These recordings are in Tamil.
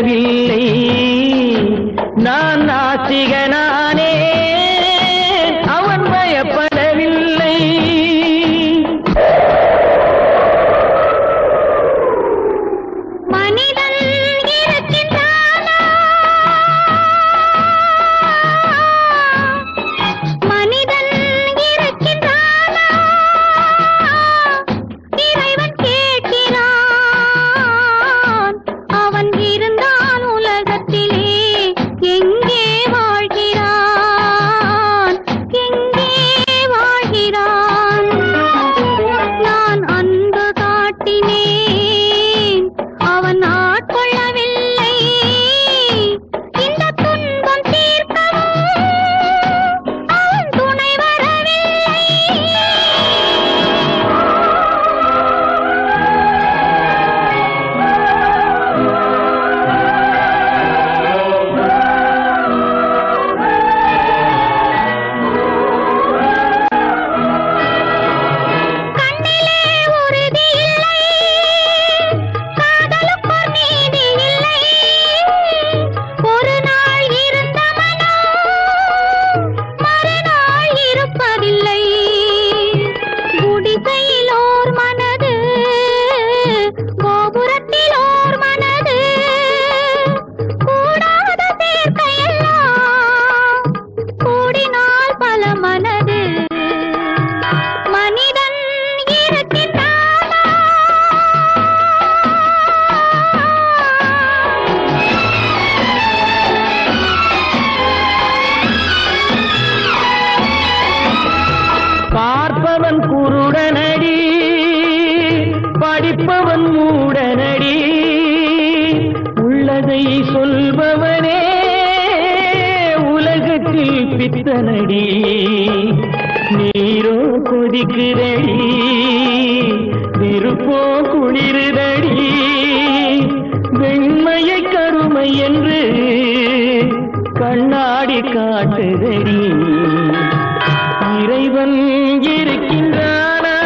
பயப்படவில்லை நான் நாசிகனானே அவன் பயப்படவில்லை மனிதன் இருக்கின்றானா மனிதன் இருக்கின்றானா இறைவன் கேட்கிறான் அவன் இருந்தான் உலகத்திலே எங்கே வாழ்கிறான் எங்கே வாழ்கிறான் நான் அன்பு காட்டினேன் அவன் ஆட்கொள்ளவில்லை இந்த துன்பம் தீர்க்கவும் அவன் துணை வரவில்லை கண்ணிலே உறுதி இல்லை காதலுக்கோர் நீதி இல்லை ஒரு நாள் இருந்த மனம் மறுநாள் இருப்பதில்லை குடிசையில் ஓர் மனது கோபுரத்தில் ஓர் மனது கூடாத சேர்க்கையெல்லாம் கூடினால் பல மனது மனிதன் இருக்கின்றானா பார்ப்பவன் குருடனடி படிப்பவன் மூடனடி உள்ளதை சொல்பவனே உலகத்தில் பித்தனடி நீரோ கொதிக்குதடி நெருப்போ குளிருதடி வெண்மையை கருமை என்று கண்ணாடி காட்டுதடி இறைவன் இருக்கின்றானா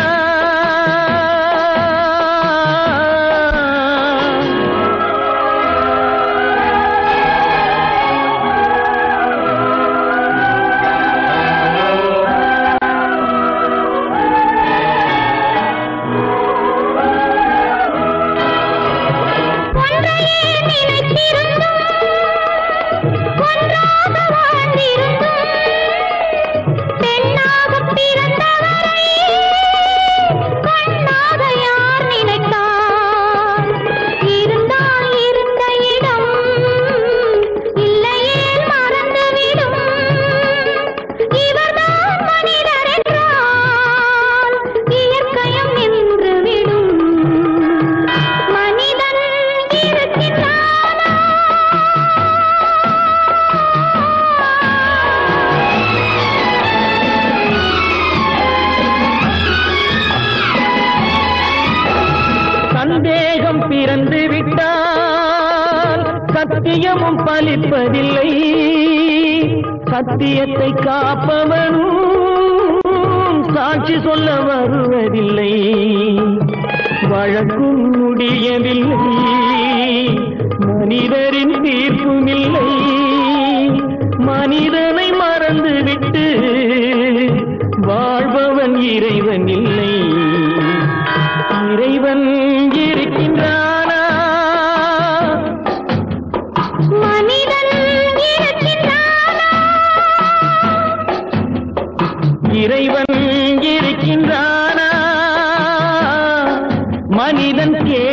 ஒன்றையே நினைத்திருந்தும் ஒன்றாக வாழ்ந்திருந்தும் பெண்ணாகப் பிறந்தவரை கண்ணாக யார் நினைத்தார் இருந்தால் இருந்த இடம் இல்லையே மறந்துவிடும் இவர்தான் மனிதர் என்றால் இயற்கையும் நின்றுவிடும் மனிதன் இருக்கின்றானா சந்தேகம் பிறந்து விட்டால் சத்தியமும் பலிப்பதில்லை சத்தியத்தை காப்பவனும் சாட்சி சொல்ல வருவதில்லை வழக்கும் முடியவில்லை மனிதரின் தீர்ப்பும் இல்லை மனிதனை மறந்துவிட்டு வாழ்பவன் இறைவன் இல்லை இறைவன் இருக்கின்றானா மனிதன் இருக்கின்றானா இறைவன் இருக்கின்றானா மனிதன் கே